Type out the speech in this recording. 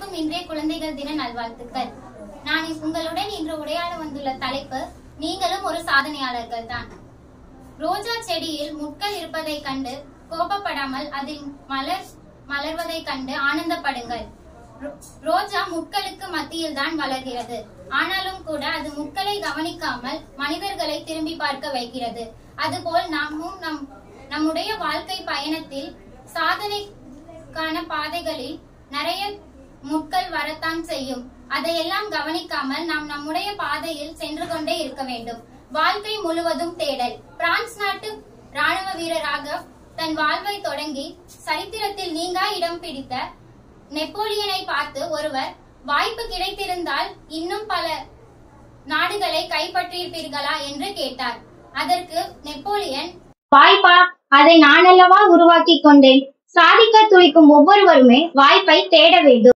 அனைவருக்கும் இன்றைய குழந்தைகள் தின நல்வாழ்த்துக்கள் நான் இ- உங்களுடன் இன்று உரையாட வந்துள்ள தலைப்பு நீங்களும் ஒரு சாதனையாளர்கள் தான் ரோஜா செடியில் முட்கள் இருப்பதைக் கண்டு கோபப்படாமல் அதில் மலர் மலர்வதைக் கண்டு ஆனந்தப்படுங்கள் ரோ- ரோஜா முட்களுக்கு மத்தியில் தான் வளர்கிறது ஆனாலும் கூட அது முட்களை கவனிக்காமல் மனிதர்களை திரும்பி பார்க்க வைக்கிறது அதுபோல் நாமும் நம் நம்முடைய வாழ்க்கை பயணத்தில் சாதனைக்கான பாதைகளில் நிறைய முட்கள் வரத்தான் செய்யும் அதையெல்லாம் கவனிக்காமல் நாம் நம்முடைய பாதையில் சென்று கொண்டே இருக்க வேண்டும் வாழ்க்கை முழுவதும் தேடல் பிரான்ஸ் நாட்டு ராணுவ வீரராக தன் வாழ்வை தொடங்கி சரித்திரத்தில் நீங்கா இடம் பிடித்த நெப்போலியனை பார்த்து ஒருவர் வாய்ப்பு கிடைத்திருந்தால் இன்னும் பல நாடுகளை கைப்பற்றியிருப்பீர்களா என்று கேட்டார் அதற்கு நெப்போலியன் வாய்ப்பா அதை நான் அல்லவா உருவாக்கிக் கொண்டேன் சாதிக்க துடிக்கும் ஒவ்வொருவருமே வாய்ப்பை தேட வேண்டும்